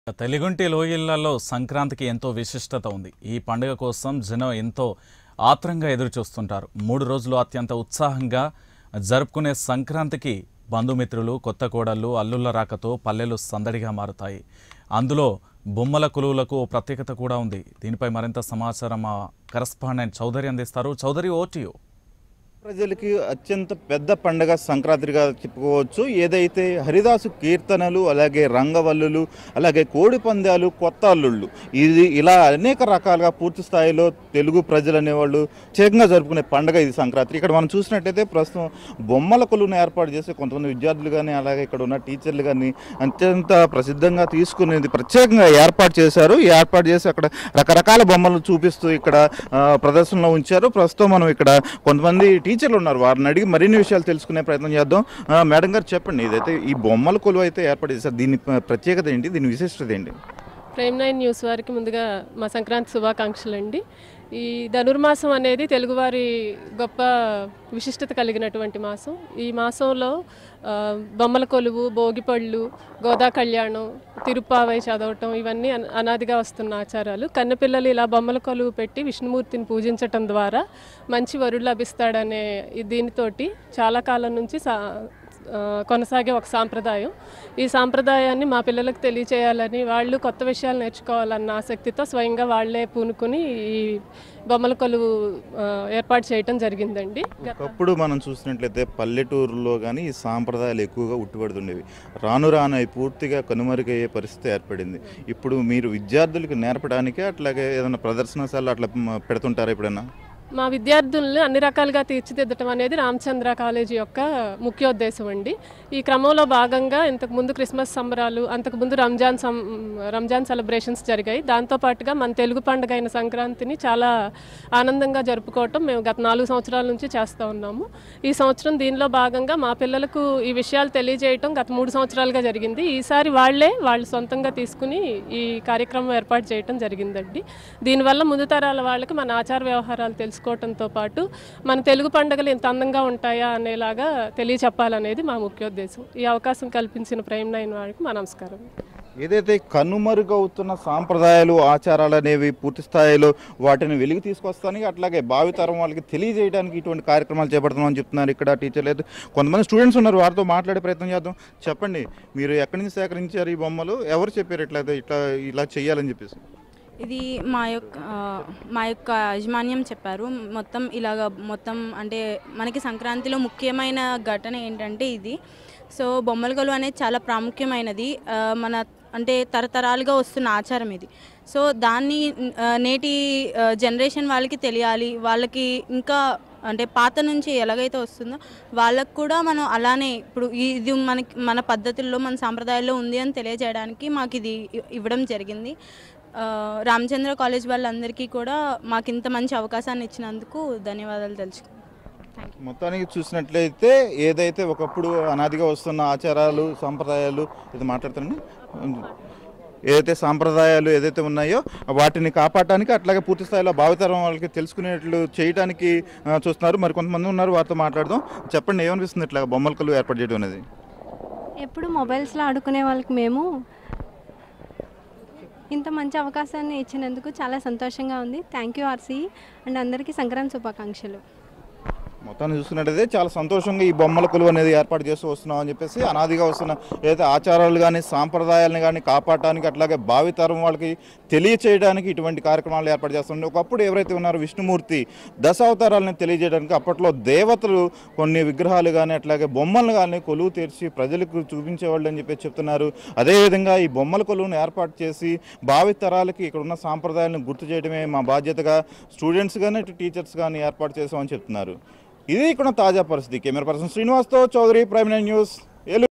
తెలుగుంటి లోయళ్లలో సంక్రాంతికి ఎంతో విశిష్టత ఉంది ఈ పండుగ కోసం జనం ఎంతో ఆత్రంగా ఎదురుచూస్తుంటారు మూడు రోజులు అత్యంత ఉత్సాహంగా జరుపుకునే సంక్రాంతికి బంధుమిత్రులు కొత్త కోడళ్ళు అల్లుళ్ళ రాకతో పల్లెలు సందడిగా మారుతాయి అందులో బొమ్మల కొలువులకు ఓ ప్రత్యేకత కూడా ఉంది దీనిపై మరింత సమాచారం మా కరస్పాండెంట్ చౌదరి అందిస్తారు చౌదరి ఓటియో ప్రజలకి అత్యంత పెద్ద పండగ సంక్రాంతిగా చెప్పుకోవచ్చు ఏదైతే హరిదాసు కీర్తనలు అలాగే రంగవల్లులు అలాగే కోడి పందాలు కొత్త అల్లుళ్ళు ఇది ఇలా అనేక రకాలుగా పూర్తి స్థాయిలో తెలుగు ప్రజలు అనేవాళ్ళు ప్రత్యేకంగా జరుపుకునే పండగ ఇది సంక్రాంతి ఇక్కడ మనం చూసినట్టయితే ప్రస్తుతం బొమ్మల కొలువును ఏర్పాటు చేసి కొంతమంది విద్యార్థులు కానీ అలాగే ఇక్కడ ఉన్న టీచర్లు కానీ అత్యంత ప్రసిద్ధంగా తీసుకునేది ప్రత్యేకంగా ఏర్పాటు చేశారు ఈ ఏర్పాటు చేసి అక్కడ రకరకాల బొమ్మలు చూపిస్తూ ఇక్కడ ఆ, ప్రదర్శనలో ఉంచారు ప్రస్తుతం మనం ఇక్కడ కొంతమంది టీచర్లు ఉన్నారు వారిని అడిగి మరిన్ని విషయాలు తెలుసుకునే ప్రయత్నం చేద్దాం ఆ, మేడం గారు చెప్పండి ఇదైతే ఈ బొమ్మల కొలువు అయితే ఏర్పాటు చేశారు దీని ప్ర- ప్రత్యేకత ఏంటి దీని విశిష్టత ఏంటి ప్రైమ్ నైన్ న్యూస్ వారికి ముందుగా మా సంక్రాంతి శుభాకాంక్షలు అండి ఈ ధనుర్మాసం అనేది తెలుగువారి గొప్ప విశిష్టత కలిగినటువంటి మాసం ఈ మాసంలో ఆ, బొమ్మల కొలువు భోగిపళ్ళు గోదా కళ్యాణం తిరుప్పావై చదవటం ఇవన్నీ అన- అనాదిగా వస్తున్న ఆచారాలు కన్నెపిల్లలు ఇలా బొమ్మల కొలువు పెట్టి విష్ణుమూర్తిని పూజించటం ద్వారా మంచి వరుడు లభిస్తాడనే ఈ దీనితోటి చాలా కాలం నుంచి సా ఆ, కొనసాగే ఒక సాంప్రదాయం ఈ సాంప్రదాయాన్ని మా పిల్లలకు తెలియచేయాలని వాళ్ళు కొత్త విషయాలు నేర్చుకోవాలన్న ఆసక్తితో స్వయంగా వాళ్ళే పూనుకుని ఈ బొమ్మల కొలువు ఆ, ఏర్పాటు చేయటం జరిగిందండి ఒకప్పుడు మనం చూసినట్లయితే పల్లెటూరులో కానీ ఈ సాంప్రదాయాలు ఎక్కువగా ఉట్టిపడుతుండేవి రాను రాను అవి పూర్తిగా కనుమరుగయ్యే పరిస్థితి ఏర్పడింది ఇప్పుడు మీరు విద్యార్థులకు నేర్పడానికి అట్లాగే ఏదైనా ప్రదర్శనశాల అట్లా మ, పెడుతుంటారా ఎప్పుడైనా మా విద్యార్థుల్ని అన్ని రకాలుగా తీర్చిదిద్దటం అనేది రామచంద్ర కాలేజీ యొక్క ముఖ్యోద్దేశం అండి ఈ క్రమంలో భాగంగా ఇంతకు ముందు క్రిస్మస్ సంబరాలు అంతకుముందు రంజాన్ సం రంజాన్ సెలబ్రేషన్స్ జరిగాయి దాంతోపాటుగా మన తెలుగు పండుగ అయిన సంక్రాంతిని చాలా ఆనందంగా జరుపుకోవటం మేము గత నాలుగు సంవత్సరాల నుంచి చేస్తూ ఉన్నాము ఈ సంవత్సరం దీనిలో భాగంగా మా పిల్లలకు ఈ విషయాలు తెలియజేయటం గత మూడు సంవత్సరాలుగా జరిగింది ఈసారి వాళ్ళే వాళ్ళు సొంతంగా తీసుకుని ఈ కార్యక్రమం ఏర్పాటు చేయటం జరిగిందండి దీనివల్ల ముందు తరాల వాళ్ళకి మన ఆచార వ్యవహారాలు తెలుసుకోవటంతో పాటు మన తెలుగు పండుగలు ఇంత అందంగా ఉంటాయా అనేలాగా తెలియచెప్పాలనేది మా ముఖ్యోద్దేశం ఈ అవకాశం కల్పించిన ప్రైమ్ నైన్ వారికి మా నమస్కారం ఏదైతే కనుమరుగవుతున్న సాంప్రదాయాలు ఆచారాలు అనేవి పూర్తి స్థాయిలో వాటిని వెలికి తీసుకొస్తానికి అట్లాగే భావితరం వాళ్ళకి తెలియజేయడానికి ఇటువంటి కార్యక్రమాలు చేపడుతున్నామని చెప్తున్నారు ఇక్కడ టీచర్లు అయితే కొంతమంది స్టూడెంట్స్ ఉన్నారు వారితో మాట్లాడే ప్రయత్నం చేద్దాం చెప్పండి మీరు ఎక్కడి నుంచి సేకరించారు ఈ బొమ్మలు ఎవరు చెప్పారు ఇట్లా ఇట్లా ఇలా చేయాలని చెప్పేసి ఇది మా యొక్క ఆ, మా యొక్క యాజమాన్యం చెప్పారు మొత్తం ఇలాగ మొత్తం అంటే మనకి సంక్రాంతిలో ముఖ్యమైన ఘటన ఏంటంటే ఇది సో బొమ్మల కొలువు అనేది చాలా ప్రాముఖ్యమైనది ఆ, మన అంటే తరతరాలుగా వస్తున్న ఆచారం ఇది సో దాన్ని ఆ, నేటి జనరేషన్ వాళ్ళకి తెలియాలి వాళ్ళకి ఇంకా అంటే పాత నుంచి ఎలాగైతే వస్తుందో వాళ్ళకు కూడా మనం అలానే ఇప్పుడు ఇది మనకి మన పద్ధతుల్లో మన సాంప్రదాయాల్లో ఉంది అని తెలియజేయడానికి మాకు ఇది ఇ- ఇవ్వడం జరిగింది ఆ, రామచంద్ర కాలేజ్ వాళ్ళందరికీ కూడా మాకు ఇంత మంచి అవకాశాన్ని ఇచ్చినందుకు ధన్యవాదాలు తెలుసుకుంటాం మొత్తానికి చూసినట్లయితే ఏదైతే ఒకప్పుడు అనాదిగా వస్తున్న ఆచారాలు సాంప్రదాయాలు ఇది మాట్లాడుతానండి ఏదైతే సాంప్రదాయాలు ఏదైతే ఉన్నాయో వాటిని కాపాడటానికి అట్లాగే పూర్తి స్థాయిలో భావితరం వాళ్ళకి తెలుసుకునేట్లు చేయడానికి ఆ, చూస్తున్నారు మరి కొంతమంది ఉన్నారు వారితో మాట్లాడదాం చెప్పండి ఏమనిపిస్తుంది ఇట్లా బొమ్మల కలు ఏర్పాటు చేయడం అనేది ఎప్పుడు మొబైల్స్లో ఆడుకునే వాళ్ళకి మేము ఇంత మంచి అవకాశాన్ని ఇచ్చినందుకు చాలా సంతోషంగా ఉంది థ్యాంక్ యూ ఆర్సీ అండ్ అందరికీ సంక్రాంతి శుభాకాంక్షలు మొత్తాన్ని చూసుకున్నట్టయితే చాలా సంతోషంగా ఈ బొమ్మల కొలువు అనేది ఏర్పాటు చేస్తూ వస్తున్నాం అని చెప్పేసి అనాదిగా వస్తున్న ఏదైతే ఆచారాలు కానీ సాంప్రదాయాలను కానీ కాపాడటానికి అట్లాగే భావితరం వాళ్ళకి తెలియచేయడానికి ఇటువంటి కార్యక్రమాలు ఏర్పాటు చేస్తుండే ఒకప్పుడు ఎవరైతే ఉన్నారో విష్ణుమూర్తి దశావతారాలను తెలియజేయడానికి అప్పట్లో దేవతలు కొన్ని విగ్రహాలు కానీ అట్లాగే బొమ్మలు కానీ కొలువు తీర్చి ప్రజలకు చూపించేవాళ్ళు అని చెప్పేసి చెప్తున్నారు అదేవిధంగా ఈ బొమ్మల కొలువును ఏర్పాటు చేసి భావితరాలకి ఇక్కడ ఉన్న సాంప్రదాయాలను గుర్తు చేయడమే మా బాధ్యతగా స్టూడెంట్స్ కానీ ఇటు టీచర్స్ కానీ ఏర్పాటు చేసామని చెప్తున్నారు ఇది ఇక్కడ తాజా పరిస్థితి కెమెరా పర్సన్ శ్రీనివాస్తో Chowdary prime nine news Eluru